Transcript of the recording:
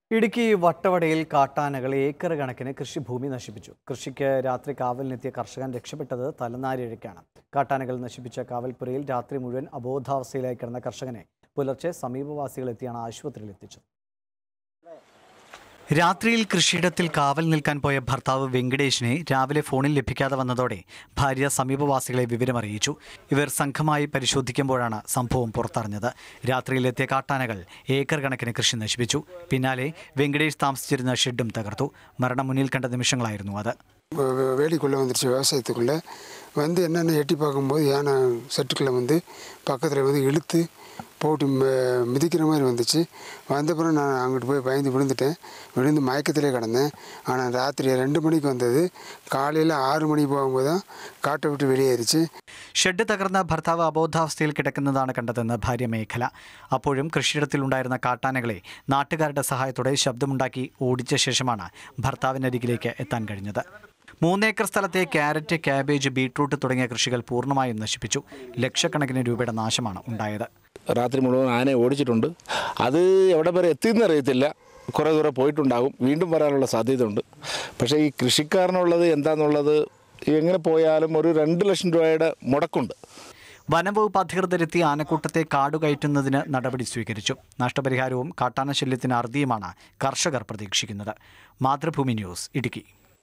ഇടുക്കി വട്ടവടയിൽ കാട്ടാനകൾ ഏക്കർ കണക്കിന് കൃഷിഭൂമി നശിപ്പിച്ചു കൃഷിക്ക് രാത്രി കാവലിനെത്തിയ കർഷകൻ രക്ഷപ്പെട്ടത് തലനാരിഴയ്ക്കാണ് കാട്ടാനകൾ നശിപ്പിച്ച കാവൽപ്പുരയിൽ രാത്രി മുഴുവൻ അബോധാവസ്ഥയിലായി കിടന്ന കർഷകനെ പുലർച്ചെ സമീപവാസികൾ എത്തിയാണ് ആശുപത്രിയിൽ എത്തിച്ചത് രാത്രിയിൽ കൃഷിയിടത്തിൽ കാവൽ നിൽക്കാൻ പോയ ഭർത്താവ് വെങ്കടേഷിനെ രാവിലെ ഫോണിൽ ലഭിക്കാതെ വന്നതോടെ ഭാര്യ സമീപവാസികളെ വിവരമറിയിച്ചു ഇവർ സംഘമായി പരിശോധിക്കുമ്പോഴാണ് സംഭവം പുറത്തറിഞ്ഞത് രാത്രിയിലെത്തിയ കാട്ടാനകൾ ഏക്കർ കണക്കിന് കൃഷി നശിപ്പിച്ചു പിന്നാലെ വെങ്കടേഷ് താമസിച്ചിരുന്ന ഷെഡും തകർത്തു മരണം മുന്നിൽ കണ്ട നിമിഷങ്ങളായിരുന്നു അത് வே- வே- வேலிக்குள்ளே வந்துருச்சு விவசாயத்துக்குள்ளே வந்து என்னென்ன எட்டி பார்க்கும்போது யானை செட்டுக்குள்ளே வந்து பக்கத்தில் வந்து இழுத்து போட்டு ம- மிதிக்கிற மாதிரி வந்துச்சு வந்த பிறகு நான் அங்கிட்டு போய் பயந்து விழுந்துட்டேன் விழுந்து மயக்கத்திலே கிடந்தேன் ஆனால் ராத்திரி ரெண்டு மணிக்கு வந்தது காலையில் ஆறு மணிக்கு போகும்போது தான் காட்டை விட்டு வெளியேறிச்சு ഷെഡ് തകർന്ന ഭർത്താവ് അബോധാവസ്ഥയിൽ കിടക്കുന്നതാണ് കണ്ടതെന്ന് ഭാര്യ മേഖല അപ്പോഴും കൃഷിയിടത്തിലുണ്ടായിരുന്ന കാട്ടാനകളെ നാട്ടുകാരുടെ സഹായത്തോടെ ശബ്ദമുണ്ടാക്കി ഓടിച്ച ശേഷമാണ് ഭർത്താവിനരികിലേക്ക് എത്താൻ കഴിഞ്ഞത് മൂന്നേക്കർ സ്ഥലത്തെ ക്യാരറ്റ് ക്യാബേജ് ബീട്രൂട്ട് തുടങ്ങിയ കൃഷികൾ പൂർണ്ണമായും നശിപ്പിച്ചു ലക്ഷക്കണക്കിന് രൂപയുടെ നാശമാണ് ഉണ്ടായത് രാത്രി മുഴുവൻ ആനയെ ഓടിച്ചിട്ടുണ്ട് അത് എവിടെ വരെ എത്തിയെന്ന് അറിയത്തില്ല കുറേ ദൂരം പോയിട്ടുണ്ടാകും വീണ്ടും വരാനുള്ള സാധ്യതയുണ്ട് പക്ഷേ ഈ കൃഷിക്കാരനുള്ളത് എന്താണെന്നുള്ളത് എങ്ങനെ പോയാലും ഒരു രണ്ട് ലക്ഷം രൂപയുടെ മുടക്കുണ്ട് വനംവകുപ്പ് അധികൃതരെത്തി ആനക്കൂട്ടത്തെ കാടുകയറ്റുന്നതിന് നടപടി സ്വീകരിച്ചു നഷ്ടപരിഹാരവും കാട്ടാന ശല്യത്തിന് അറുതിയുമാണ് കർഷകർ പ്രതീക്ഷിക്കുന്നത് മാതൃഭൂമി ന്യൂസ് ഇടുക്കി